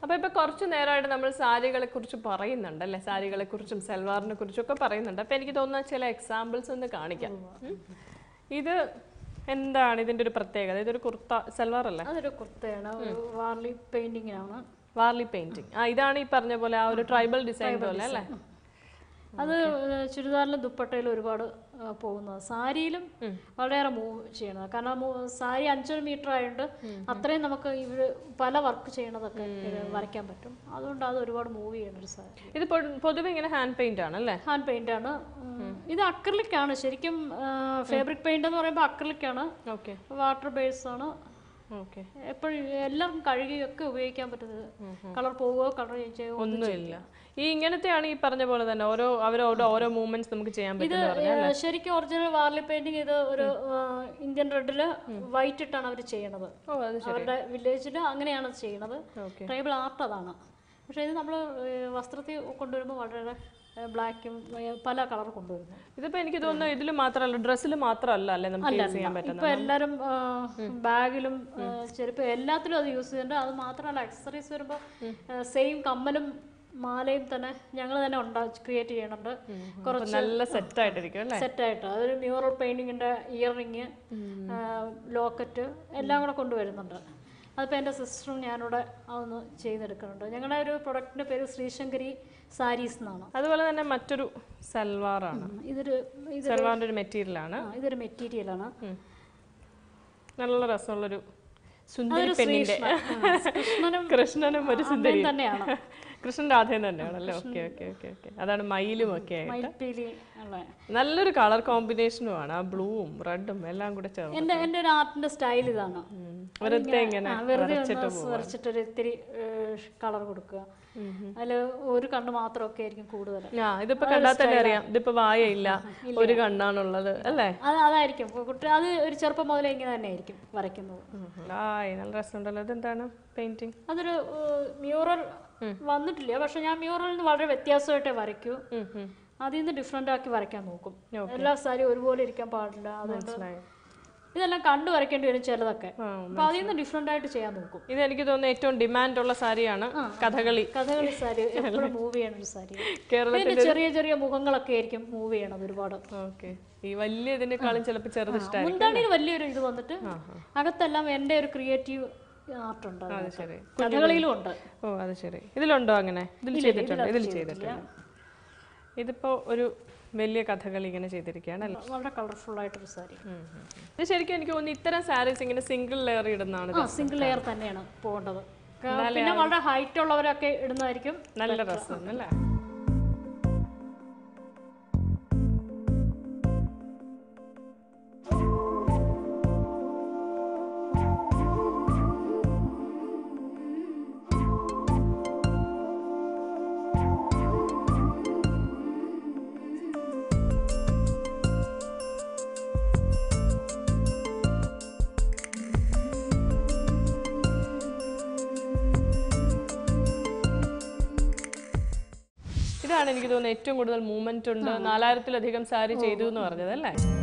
അപ്പൊ ഇപ്പൊ കുറച്ച് നേരമായിട്ട് നമ്മൾ സാരികളെ കുറിച്ച് പറയുന്നുണ്ട് അല്ലെ സാരികളെ കുറിച്ചും സൽവാറിനെ കുറിച്ചും ഒക്കെ പറയുന്നുണ്ട് അപ്പൊ എനിക്ക് തോന്നുന്ന ചില എക്സാമ്പിൾസ് ഒന്ന് കാണിക്കാം ഉം. ഇത് എന്താണ് ഇതിന്റെ ഒരു പ്രത്യേകത ഇതൊരു കുർത്ത സൽവാർ അല്ലേ അതൊരു കുർത്തയാണ് ഒരു വാർലി പെയിന്റിങ്ങിനാണ് വാർലി പെയിന്റിങ് ആ ഇതാണ് ഈ പറഞ്ഞ പോലെ ആ ഒരു ട്രൈബൽ ഡിസൈൻ പോലെ അല്ലേ അത് ചുരിദാറിലും ദുപ്പട്ടയിലും ഒരുപാട് ആ, പോകുന്നത് സാരിയിലും വളരെയേറെ മൂവ് ചെയ്യണത് കാരണം മൂ- സാരി അഞ്ചൊരു മീറ്റർ ആയതുകൊണ്ട് അത്രയും നമുക്ക് ഇവര് പല വർക്ക് ചെയ്യണതൊക്കെ ഇത് വരയ്ക്കാൻ പറ്റും അതുകൊണ്ട് അത് ഒരുപാട് മൂവ് ചെയ്യണ ഒരു സാരി ഇത് പൊ- പൊതുവെ ഇങ്ങനെ ഹാൻഡ് പെയിന്റ് ആണ് അല്ലേ ഹാൻഡ് പെയിന്റ് ആണ് ഉം, ഇത് അക്രലിക് ആണ് ശരിക്കും ഫാബ്രിക് പെയിന്റ് എന്ന് പറയുമ്പോൾ അക്രലിക് ആണ് ഓക്കെ വാട്ടർ ബേസ് ആണ് ഓക്കെ എപ്പോഴും എല്ലാവർക്കും കഴുകിയൊക്കെ ഉപയോഗിക്കാൻ പറ്റുന്നത് കളർ പോവുകയോ കളർ ചേഞ്ച് ചെയ്യുകയോ ഒന്നുമില്ല ഈ ഇങ്ങനത്തെയാണ് ഈ പറഞ്ഞ പോലെ തന്നെ ഓരോ അവരോട് ഓരോ മൂവ്മെന്റ്സ് നമുക്ക് ചെയ്യാൻ ഇത് പറ്റും ഏഹ്, ശരിക്കും ഒറിജിനൽ വാർലി പെയിന്റിങ് ഇത് ഒരു ഏഹ്, ഇന്ത്യൻ റെഡില് വൈറ്റ് ഇട്ടാണ് അവർ ചെയ്യണത് ഓ അത് അവരുടെ വില്ലേജിൽ അങ്ങനെയാണ് അത് ചെയ്യണത് ഓക്കെ ട്രൈബൽ ആർട്ട് അതാണ് പക്ഷേ ഇത് നമ്മൾ വസ്ത്രത്തിൽ കൊണ്ടുവരുമ്പോൾ വളരെ ബ്ലാക്കും പല കളർ കൊണ്ടുവരുന്നു ഇതിപ്പോ എനിക്ക് തോന്നുന്നു ഇതിൽ മാത്രമല്ല ഡ്രസ്സിൽ മാത്രമല്ല അല്ലേ നമുക്ക് യൂസ് ചെയ്യാൻ പറ്റുന്നത് ഇപ്പൊ എല്ലാവരും ബാഗിലും ചെരുപ്പ് എല്ലാത്തിലും അത് യൂസ് ചെയ്യുന്നുണ്ട് അത് മാത്രമല്ല അക്സസറീസ് വരുമ്പോൾ സെയിം കമ്മലും മാലയും തന്നെ ഞങ്ങൾ തന്നെ ഉണ്ടാ ക്രിയേറ്റ് ചെയ്യുന്നുണ്ട് കുറച്ച് നല്ല സെറ്റ് ആയിട്ടിരിക്കും അല്ലേ സെറ്റായിട്ട് അതൊരു മ്യൂറൽ പെയിന്റിങ്ങിന്റെ ഇയർ റിങ് ലോക്കറ്റ് എല്ലാം കൂടെ കൊണ്ടുവരുന്നുണ്ട് അതിപ്പോൾ എൻ്റെ സിസ്റ്ററും ഞാനിവിടെ അതൊന്ന് ചെയ്തെടുക്കുന്നുണ്ട് ഞങ്ങളുടെ ഒരു പ്രൊഡക്റ്റിൻ്റെ പേര് ശ്രീശങ്കരി സാരീസ് എന്നാണ് അതുപോലെ തന്നെ മറ്റൊരു സൽവാറാണ് ഉം, ഇതൊരു ഇത് സൽവാറിന്റെ ഒരു മെറ്റീരിയൽ ആണ് ആ, ഇതൊരു മെറ്റീരിയലാണ് നല്ല രസമുള്ളൊരു സുന്ദരി അതൊരു പെണ്ണിന്റെ ശ്രീകൃഷ്ണൻ ആ, കൃഷ്ണനും കൃഷ്ണനും ഒരു സുന്ദരി അമ്മയും തന്നെയാണ് കൃഷ്ണൻ രാധയും തന്നെയാണല്ലേ ഓക്കെ ഓക്കെ ഓക്കെ ഓക്കെ അതാണ് മയിലും ഒക്കെ ആയിട്ട് മയിൽപ്പീലി ഉള്ള നല്ലൊരു കളർ കോമ്പിനേഷനും ആണ് ആ ബ്ലൂവും റെഡും എല്ലാം കൂടെ ചേർന്ന് എൻ്റെ എൻ്റെ ഒരു ആർട്ടിന്റെ സ്റ്റൈൽ ഇതാണ് ഉം. വെറുതെ ഇങ്ങനെ ആ, വെറുതെ ഒന്ന് വരച്ചിട്ടൊരു ഇത്തിരി കളർ കൊടുക്കുക അതിൽ ഒരു കണ്ണ് മാത്രമൊക്കെ ആയിരിക്കും കൂടുതൽ ആ ഇതിപ്പോ കണ്ടാൽ തന്നെ അറിയാം ഇതിപ്പോ വായയില്ല ഒരു കണ്ണാണുള്ളത് അല്ലേ അത് അതായിരിക്കും കുട്ടി അത് ഒരു ചെറുപ്പം മുതലേ ഇങ്ങനെ തന്നെ ആയിരിക്കും വരയ്ക്കുന്നത് ആയ് നല്ല രസമുണ്ടല്ലോ ഇതെന്താണ് പെയിന്റിങ് അതൊരു മ്യൂറൽ വന്നിട്ടില്ല പക്ഷെ ഞാൻ മ്യൂറലിൽ നിന്ന് വളരെ വ്യത്യാസമായിട്ടേ വരയ്ക്കൂ അതിൽ നിന്ന് ഡിഫറെൻ്റ് ആക്കി വരയ്ക്കാൻ നോക്കും എല്ലാ സാരിയും ഒരുപോലെ ഇരിക്കാൻ പാടില്ല അതുകൊണ്ട് മനസ്സിലായി ഇതെല്ലാം കണ്ടു വരയ്ക്കേണ്ടി വരും ചിലതൊക്കെ ആ, അപ്പൊ അതിൽ നിന്ന് ഡിഫറെൻ്റ് ആയിട്ട് ചെയ്യാൻ നോക്കും ഇത് എനിക്ക് തോന്നുന്നു ഏറ്റവും ഡിമാൻഡ് ഉള്ള സാരിയാണ് കഥകളി കഥകളി സാരി എപ്പോഴും മൂവ് ചെയ്യണ ഒരു സാരി കേരളത്തിൽ ഇതിന്റെ ചെറിയ ചെറിയ മുഖങ്ങളൊക്കെ ആയിരിക്കും മൂവ് ചെയ്യണത് ഒരുപാട് ഓക്കെ ഈ വലിയ ഇതിനേക്കാളും ചിലപ്പോൾ ചെറുത് ഇഷ്ടമായിരിക്കും മുന്താണിയിൽ വലിയൊരു ഇത് വന്നിട്ട് അകത്തെല്ലാം എൻ്റെ ഒരു ക്രിയേറ്റീവ് ആർട്ട് ഉണ്ട് അത് അതിനകത്ത്. ശരി കഥകളിയിലും ഉണ്ട് ഓ അത് ശരി ഇതിലുണ്ടോ അങ്ങനെ ഇതിൽ ചെയ്തിട്ടുണ്ട് ഇതിൽ ചെയ്തിട്ടുണ്ട് ഇതിപ്പോ ഒരു വലിയ കഥകളി ഇങ്ങനെ ചെയ്തിരിക്കുകയാണ് അല്ലേ വളരെ കളർഫുൾ ആയിട്ടൊരു സാരി ഉം, ഉം, ഉം. ഇത് ശരിക്കും എനിക്ക് തോന്നുന്നു ഇത്തരം സാരീസ് ഇങ്ങനെ സിംഗിൾ ലെയർ ഇടുന്നതാണ് ആ സിംഗിൾ ലെയർ തന്നെയാണ് പോകേണ്ടത് ക- പിന്നെ വളരെ ഹൈറ്റ് ഉള്ളവരൊക്കെ ഇടുന്നതായിരിക്കും നല്ല രസം അല്ലേ ഇതാണ് എനിക്ക് തോന്നുന്നത് ഏറ്റവും കൂടുതൽ മൂവ്മെന്റ് ഉണ്ട് നാലായിരത്തിലധികം സാരി ചെയ്തു എന്ന് പറഞ്ഞത് അല്ലേ